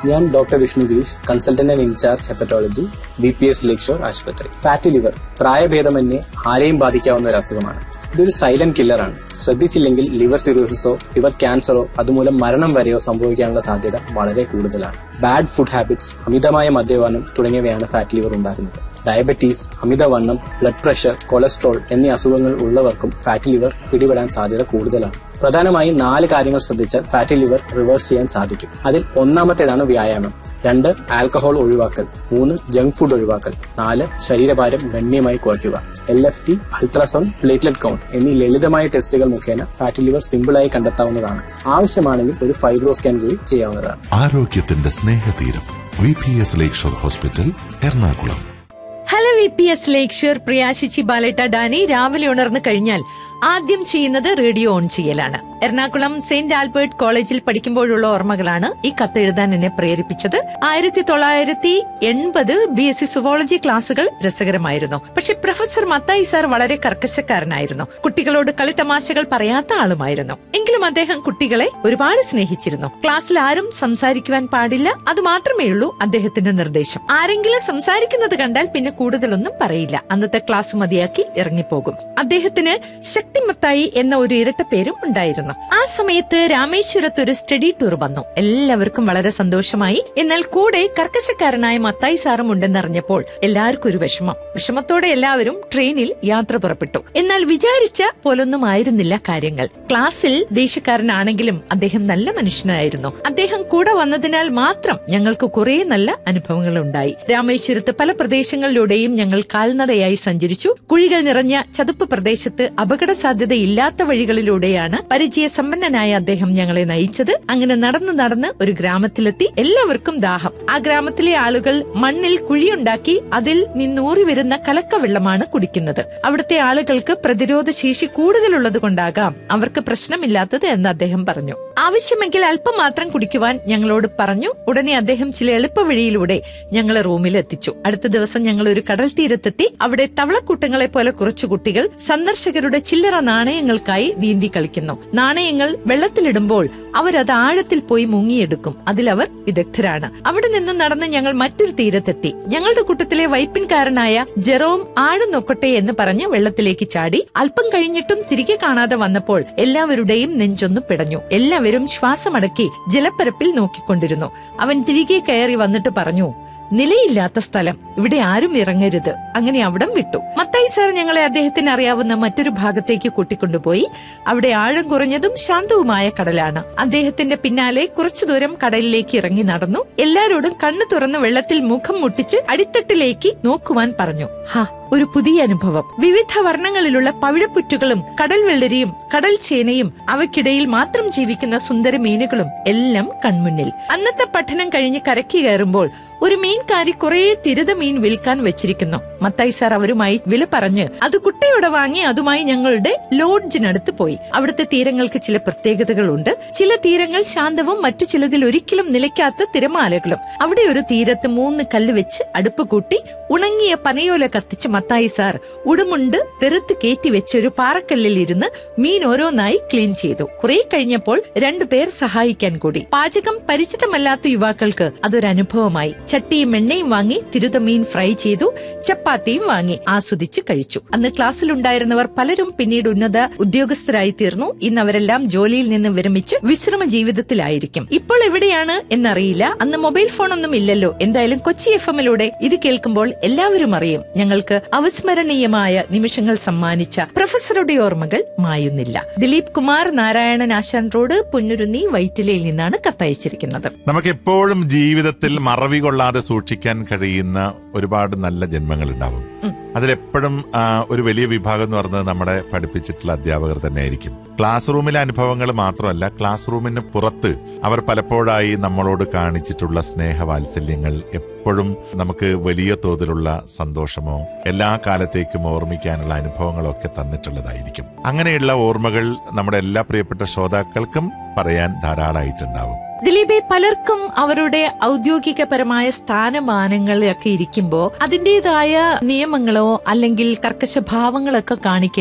ഞാൻ doctor Vishnu Girish consultant and in-charge hepatology B P S Lakeshore ആശുപത്രി fatty liver പ്രായഭേദമന്യേ ആരെയും ബാധിക്കാവുന്ന ഒരു അസുഖമാണ് ഇതൊരു സൈലന്റ് കില്ലറാണ് ശ്രദ്ധിച്ചില്ലെങ്കിൽ ലിവർ സിറോസിസോ ലിവർ ക്യാൻസറോ അതുമൂലം മരണം വരെയോ സംഭവിക്കാനുള്ള സാധ്യത വളരെ കൂടുതലാണ് ബാഡ് ഫുഡ് ഹാബിറ്റ്സ് അമിതമായ മദ്യപാനം തുടങ്ങിയവയാണ് ഫാറ്റ് ലിവർ ഉണ്ടാക്കുന്നത് ഡയബറ്റീസ് അമിതവണ്ണം ബ്ലഡ് പ്രഷർ കൊളസ്ട്രോൾ എന്നീ അസുഖങ്ങൾ ഉള്ളവർക്കും ഫാറ്റി ലിവർ പിടിപെടാൻ സാധ്യത കൂടുതലാണ് പ്രധാനമായും നാല് കാര്യങ്ങൾ ശ്രദ്ധിച്ചാൽ ഫാറ്റി ലിവർ റിവേഴ്സ് ചെയ്യാൻ സാധിക്കും അതിൽ ഒന്നാമത്തേതാണ് വ്യായാമം രണ്ട് ആൽക്കഹോൾ ഒഴിവാക്കൽ മൂന്ന് ജങ്ക് ഫുഡ് ഒഴിവാക്കൽ നാല് ശരീരഭാരം ഗണ്യമായി കുറയ്ക്കുക L F T ultrasound platelet count എന്നീ ലളിതമായ ടെസ്റ്റുകൾ മുഖേന ഫാറ്റി ലിവർ സിമ്പിളായി കണ്ടെത്താവുന്നതാണ് ആവശ്യമാണെങ്കിൽ ഒരു ഫൈബ്രോ സ്കാൻ കൂടി ചെയ്യാവുന്നതാണ് ആരോഗ്യത്തിന്റെ സ്നേഹതീരം V P S Lakeshore hospital Ernakulam hello V P S Lakeshore പ്രിയാശിച്ചി ബാലേട്ട ഡാനി രാവിലെ ഉണർന്നു കഴിഞ്ഞാൽ ആദ്യം ചെയ്യുന്നത് റേഡിയോ ഓൺ ചെയ്യലാണ് എറണാകുളം സെന്റ് ആൽബർട്ട് കോളേജിൽ പഠിക്കുമ്പോഴുള്ള ഓർമ്മകളാണ് ഈ കത്തെഴുതാൻ എന്നെ പ്രേരിപ്പിച്ചത് ആയിരത്തി തൊള്ളായിരത്തി എൺപത് ബി എസ് സി സുവോളജി ക്ലാസുകൾ രസകരമായിരുന്നു പക്ഷെ പ്രൊഫസർ മത്തായി സാർ വളരെ കർക്കശക്കാരനായിരുന്നു കുട്ടികളോട് കളിത്തമാശകൾ പറയാത്ത ആളുമായിരുന്നു എങ്കിലും അദ്ദേഹം കുട്ടികളെ ഒരുപാട് സ്നേഹിച്ചിരുന്നു ക്ലാസ്സിൽ ആരും സംസാരിക്കുവാൻ പാടില്ല അത് മാത്രമേ ഉള്ളൂ അദ്ദേഹത്തിന്റെ നിർദ്ദേശം ആരെങ്കിലും സംസാരിക്കുന്നത് കണ്ടാൽ പിന്നെ കൂടുതലൊന്നും പറയില്ല അന്നത്തെ ക്ലാസ് മതിയാക്കി ഇറങ്ങിപ്പോകും അദ്ദേഹത്തിന് ശക്തിമത്തായി എന്ന ഒരു ഇരട്ട പേരും ഉണ്ടായിരുന്നു ആ സമയത്ത് രാമേശ്വരത്ത് ഒരു സ്റ്റഡി ടൂർ വന്നു എല്ലാവർക്കും വളരെ സന്തോഷമായി എന്നാൽ കൂടെ കർക്കശക്കാരനായ മത്തായി സാറും ഉണ്ടെന്നറിഞ്ഞപ്പോൾ എല്ലാവർക്കും ഒരു വിഷമം വിഷമത്തോടെ എല്ലാവരും ട്രെയിനിൽ യാത്ര പുറപ്പെട്ടു എന്നാൽ വിചാരിച്ച പോലൊന്നും ആയിരുന്നില്ല കാര്യങ്ങൾ ക്ലാസ്സിൽ ദേഷ്യക്കാരനാണെങ്കിലും അദ്ദേഹം നല്ല മനുഷ്യനായിരുന്നു അദ്ദേഹം കൂടെ വന്നതിനാൽ മാത്രം ഞങ്ങൾക്ക് കുറെ നല്ല അനുഭവങ്ങൾ ഉണ്ടായി രാമേശ്വരത്ത് പല പ്രദേശങ്ങളിലൂടെയും ഞങ്ങൾ കാൽനടയായി സഞ്ചരിച്ചു കുഴികൾ നിറഞ്ഞ ചതുപ്പ് പ്രദേശത്ത് അപകട സാധ്യത ഇല്ലാത്ത വഴികളിലൂടെയാണ് പരിചയ സമ്പന്നനായ അദ്ദേഹം ഞങ്ങളെ നയിച്ചത് അങ്ങനെ നടന്ന് നടന്ന് ഒരു ഗ്രാമത്തിലെത്തി എല്ലാവർക്കും ദാഹം ആ ഗ്രാമത്തിലെ ആളുകൾ മണ്ണിൽ കുഴിയുണ്ടാക്കി അതിൽ നിന്നൂറി വരുന്ന കലക്ക വെള്ളമാണ് കുടിക്കുന്നത് അവിടുത്തെ ആളുകൾക്ക് പ്രതിരോധ ശേഷി കൂടുതലുള്ളത് കൊണ്ടാകാം അവർക്ക് പ്രശ്നമില്ലാത്തത് എന്ന് അദ്ദേഹം പറഞ്ഞു ആവശ്യമെങ്കിൽ അല്പം മാത്രം കുടിക്കുവാൻ ഞങ്ങളോട് പറഞ്ഞു ഉടനെ അദ്ദേഹം ചില എളുപ്പവഴിയിലൂടെ ഞങ്ങളെ റൂമിൽ എത്തിച്ചു അടുത്ത ദിവസം ഞങ്ങൾ ഒരു കടൽ തീരത്തെത്തി അവിടെ തവളക്കൂട്ടങ്ങളെ പോലെ കുറച്ചു കുട്ടികൾ സന്ദർശകരുടെ ചില്ലറ നാണയങ്ങൾക്കായി നീന്തി കളിക്കുന്നു നാണയങ്ങൾ വെള്ളത്തിലിടുമ്പോൾ അവരത് ആഴത്തിൽ പോയി മുങ്ങിയെടുക്കും അതിലവർ വിദഗ്ധരാണ് അവിടെ നിന്നും നടന്ന് ഞങ്ങൾ മറ്റൊരു തീരത്തെത്തി ഞങ്ങളുടെ കൂട്ടത്തിലെ വൈപ്പിൻകാരനായ ജെറോം ആഴം നോക്കട്ടെ എന്ന് പറഞ്ഞ് വെള്ളത്തിലേക്ക് ചാടി അല്പം കഴിഞ്ഞിട്ടും തിരികെ കാണാതെ വന്നപ്പോൾ എല്ലാവരുടെയും നെഞ്ചൊന്നു പിടഞ്ഞു എല്ലാവരും ശ്വാസമടക്കി ജലപ്പരപ്പിൽ നോക്കിക്കൊണ്ടിരുന്നു അവൻ തിരികെ കയറി വന്നിട്ട് പറഞ്ഞു നിലയില്ലാത്ത സ്ഥലം ഇവിടെ ആരും ഇറങ്ങരുത് അങ്ങനെ അവിടം വിട്ടു മത്തായി സാർ ഞങ്ങളെ അദ്ദേഹത്തിന് അറിയാവുന്ന മറ്റൊരു ഭാഗത്തേക്ക് കൂട്ടിക്കൊണ്ടുപോയി അവിടെ ആഴം കുറഞ്ഞതും ശാന്തവുമായ കടലാണ് അദ്ദേഹത്തിന്റെ പിന്നാലെ കുറച്ചു ദൂരം കടലിലേക്ക് ഇറങ്ങി നടന്നു എല്ലാരോടും കണ്ണു തുറന്ന് വെള്ളത്തിൽ മുഖം മുട്ടിച്ച് അടിത്തട്ടിലേക്ക് നോക്കുവാൻ പറഞ്ഞു ഹാ ഒരു പുതിയ അനുഭവം വിവിധ വർണ്ണങ്ങളിലുള്ള പവിഴപ്പുറ്റുകളും കടൽ വെള്ളരിയും കടൽ ചേനയും അവയ്ക്കിടയിൽ മാത്രം ജീവിക്കുന്ന സുന്ദര മീനുകളും എല്ലാം കൺമുന്നിൽ അന്നത്തെ പഠനം കഴിഞ്ഞ് കരക്കി കയറുമ്പോൾ ഒരു മീൻകാരി കുറെ തിരുത മീൻ വിൽക്കാൻ വെച്ചിരിക്കുന്നു മത്തായി സാർ അവരുമായി വില പറഞ്ഞ് അത് കുട്ടയോടെ വാങ്ങി അതുമായി ഞങ്ങളുടെ ലോഡ്ജിനടുത്ത് പോയി അവിടുത്തെ തീരങ്ങൾക്ക് ചില പ്രത്യേകതകളുണ്ട് ചില തീരങ്ങൾ ശാന്തവും മറ്റു ചിലതിൽ ഒരിക്കലും നിലയ്ക്കാത്ത തിരമാലകളും അവിടെ ഒരു തീരത്ത് മൂന്ന് കല്ല് വെച്ച് അടുപ്പ് കൂട്ടി ഉണങ്ങിയ പനയോല കത്തിച്ച് മത്തായി സാർ ഉടുമുണ്ട് പെറുത്ത് കയറ്റി വെച്ച് ഒരു പാറക്കല്ലിൽ ഇരുന്ന് മീൻ ഓരോന്നായി ക്ലീൻ ചെയ്തു കുറെ കഴിഞ്ഞപ്പോൾ രണ്ടുപേർ സഹായിക്കാൻ കൂടി പാചകം പരിചിതമല്ലാത്ത യുവാക്കൾക്ക് അതൊരു അനുഭവമായി ചട്ടിയും എണ്ണയും വാങ്ങി തിരുത മീൻ ഫ്രൈ ചെയ്തു ചപ്പാത്തിയും വാങ്ങി ആസ്വദിച്ച് കഴിച്ചു അന്ന് ക്ലാസ്സിലുണ്ടായിരുന്നവർ പലരും പിന്നീട് ഉന്നത ഉദ്യോഗസ്ഥരായി തീർന്നു ഇന്ന് അവരെല്ലാം ജോലിയിൽ നിന്ന് വിരമിച്ച് വിശ്രമ ജീവിതത്തിലായിരിക്കും ഇപ്പോൾ എവിടെയാണ് എന്നറിയില്ല അന്ന് മൊബൈൽ ഫോണൊന്നും ഇല്ലല്ലോ എന്തായാലും കൊച്ചി എഫ് എമ്മിലൂടെ ഇത് കേൾക്കുമ്പോൾ എല്ലാവരും അറിയും ഞങ്ങൾക്ക് അവസ്മരണീയമായ നിമിഷങ്ങൾ സമ്മാനിച്ച പ്രൊഫസറുടെ ഓർമ്മകൾ മായുന്നില്ല ദിലീപ് കുമാർ നാരായണൻ ആശാൻ റോഡ് പുന്നുരുന്നി വൈറ്റിലയിൽ നിന്നാണ് കത്തയച്ചിരിക്കുന്നത് നമുക്ക് എപ്പോഴും ജീവിതത്തിൽ മറവി കൊള്ളാതെ സൂക്ഷിക്കാൻ കഴിയുന്ന ഒരുപാട് നല്ല ജന്മങ്ങൾ ഉണ്ടാവും അതിലെപ്പോഴും ആ, ഒരു വലിയ വിഭാഗം എന്ന് പറയുന്നത് നമ്മുടെ പഠിപ്പിച്ചിട്ടുള്ള അധ്യാപകർ തന്നെയായിരിക്കും ക്ലാസ് റൂമിലെ അനുഭവങ്ങൾ മാത്രമല്ല ക്ലാസ് റൂമിന് പുറത്ത് അവർ പലപ്പോഴായി നമ്മളോട് കാണിച്ചിട്ടുള്ള സ്നേഹവാത്സല്യങ്ങൾ എപ്പോഴും നമുക്ക് വലിയ തോതിലുള്ള സന്തോഷമോ എല്ലാ കാലത്തേക്കും ഓർമ്മിക്കാനുള്ള അനുഭവങ്ങളൊക്കെ തന്നിട്ടുള്ളതായിരിക്കും അങ്ങനെയുള്ള ഓർമ്മകൾ നമ്മുടെ എല്ലാ പ്രിയപ്പെട്ട ശ്രോതാക്കൾക്കും പറയാൻ ധാരാളമായിട്ടുണ്ടാവും ദിലീപെ പലർക്കും അവരുടെ ഔദ്യോഗികപരമായ സ്ഥാനമാനങ്ങളൊക്കെ ഇരിക്കുമ്പോ അതിന്റേതായ നിയമങ്ങളോ അല്ലെങ്കിൽ കർക്കശ ഭാവങ്ങളൊക്കെ കാണിക്കേണ്ടി